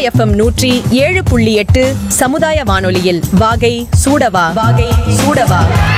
FM நூற்றி ஏழு புள்ளி எட்டு சமுதாய வானொலியில் வாகை சூடவா வாகை சூடவா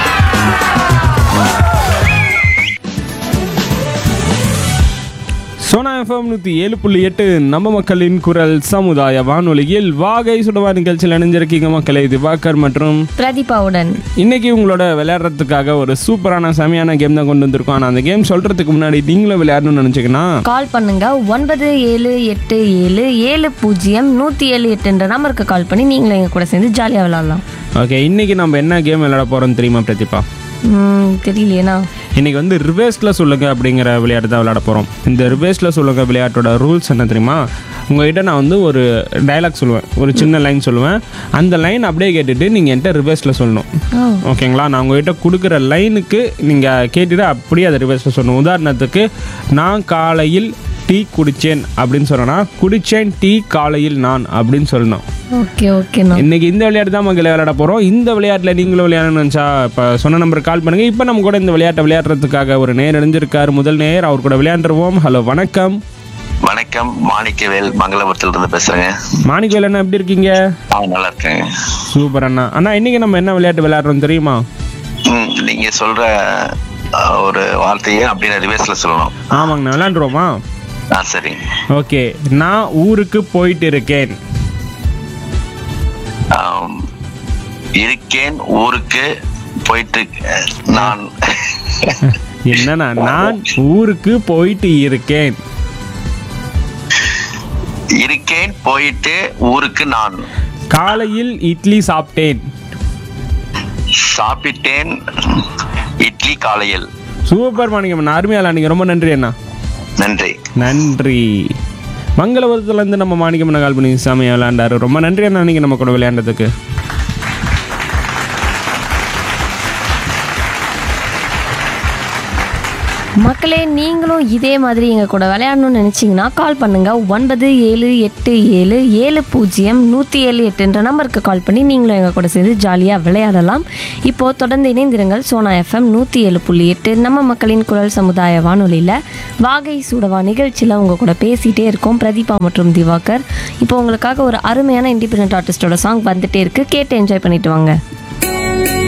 சோனா எஃப்எம் நூற்றி ஏழு புள்ளி எட்டு நம்ம மக்களின் குரல் சமுதாய வானொலியில் வாகை சுடவா நிகழ்ச்சியில் இணைஞ்சிருக்கீங்க மக்களே திவாகர் மற்றும் பிரதீபாவுடன் இன்னைக்கு உங்களோட விளையாடுறதுக்காக ஒரு சூப்பரான செமையான கேம் தான் கொண்டு வந்திருக்கோம் ஆனால் அந்த கேம் சொல்கிறதுக்கு முன்னாடி நீங்களும் விளையாடணும்னு நினச்சிங்கன்னா கால் பண்ணுங்க ஒன்பது ஏழு எட்டு ஏழு ஏழு பூஜ்ஜியம் நூற்றி ஏழு எட்டுன்ற நம்பருக்கு கால் பண்ணி நீங்களும் எங்கள் கூட சேர்ந்து ஜாலியாக விளாட்லாம் ஓகே இன்னைக்கு நம்ம என்ன கேம் விளையாட போகிறோம் தெரியுமா பிரதீபா ம், தெரியலையேண்ணா இன்னைக்கு வந்து ரிவேர்ஸில் சொல்லுங்க அப்படிங்கிற விளையாட்டு தான் விளையாட போகிறோம் இந்த ரிவேர்ஸில் சொல்லுங்க விளையாட்டோட ரூல்ஸ் என்ன தெரியுமா உங்ககிட்ட நான் வந்து ஒரு டைலாக் சொல்லுவேன் ஒரு சின்ன லைன் சொல்லுவேன் அந்த லைன் அப்படியே கேட்டுட்டு நீங்கள் என்கிட்ட ரிவேர்ஸில் சொல்லணும் ஓ ஓகேங்களா நான் உங்ககிட்ட கொடுக்குற லைனுக்கு நீங்கள் கேட்டுட்டு அப்படியே அதை ரிவர்ஸில் சொல்லணும் உதாரணத்துக்கு நான் காலையில் டீ குடித்தேன் அப்படின்னு சொன்னேன்னா குடித்தேன் டீ காலையில் நான் அப்படின்னு சொல்லணும் ஓகே ஓகேண்ணா இன்னைக்கு இந்த விளையாட்டு தான் மக்கள் விளையாட போகிறோம் இந்த விளையாட்டில் நீங்களும் விளையாடணும்னு நினச்சா இப்போ சொன்ன நம்பருக்கு கால் பண்ணுங்கள் இப்போ நம்ம கூட இந்த விளையாட்டை விளையாடுறதுக்காக ஒரு நேர் இணைஞ்சிருக்கார் முதல் நேர் அவர் கூட விளையாண்டுருவோம் ஹலோ வணக்கம் வணக்கம் மாணிக்கவேல் மங்களபுரத்துல இருந்து பேசுறேங்க மாணிக்கவேல் அண்ணா எப்படி இருக்கீங்க ஆ நல்லா இருக்கேங்க சூப்பர் அண்ணா அண்ணா இன்னைக்கு நம்ம என்ன விளையாட்டு விளையாடுறோம் தெரியுமா ம், நீங்க சொல்ற ஆ, ஒரு வார்த்தையை அப்படின்னு ரிவர்ஸ்ல சொல்லணும் ஆமாங்கண்ணா விளையாண்டுருவோமா ஆ சரி ஓகே நான் ஊருக்கு போயிட்டு இருக்கேன் ஆம், இருக்கேன் ஊருக்கு போயிட்டு இருக்கேன். நான் என்னன்னா நான் ஊருக்கு போயிட்டு இருக்கேன் இருக்கேன் போயிட்டு ஊருக்கு நான் காலையில் இட்லி சாப்பிட்டேன் சாப்பிட்டேன் இட்லி காலையில் சூப்பர் மாணிக்கம் அண்ணா அருமையாளா நீங்கள் ரொம்ப நன்றி அண்ணா நன்றி நன்றி மங்களபுரத்துலேருந்து நம்ம மாணிக்கம் அண்ணா கால் பண்ணி சாமியாக விளையாண்டாரு ரொம்ப நன்றி அண்ணா நீங்கள் நம்ம கூட விளையாண்டதுக்கு மக்களே நீங்களும் இதே மாதிரி எங்கள் கூட விளையாடணும்னு நினச்சிங்கன்னா கால் பண்ணுங்க ஒன்பது ஏழு எட்டு ஏழு ஏழு பூஜ்ஜியம் நூற்றி ஏழு எட்டுன்ற நம்பருக்கு கால் பண்ணி நீங்களும் எங்கள் கூட சேர்ந்து ஜாலியாக விளையாடலாம் இப்போது தொடர்ந்து இணைந்திருங்கள் சோனா எஃப்எம் நூற்றி ஏழு புள்ளி எட்டு நம்ம மக்களின் குரல் சமுதாய வானொலியில் வாகை சூடவா நிகழ்ச்சியில் உங்கள் கூட பேசிகிட்டே இருக்கோம் பிரதீபா மற்றும் திவாகர் இப்போ உங்களுக்காக ஒரு அருமையான இண்டிபெண்ட் ஆர்டிஸ்டோட சாங் வந்துட்டே இருக்கு கேட்டு என்ஜாய் பண்ணிட்டு வாங்க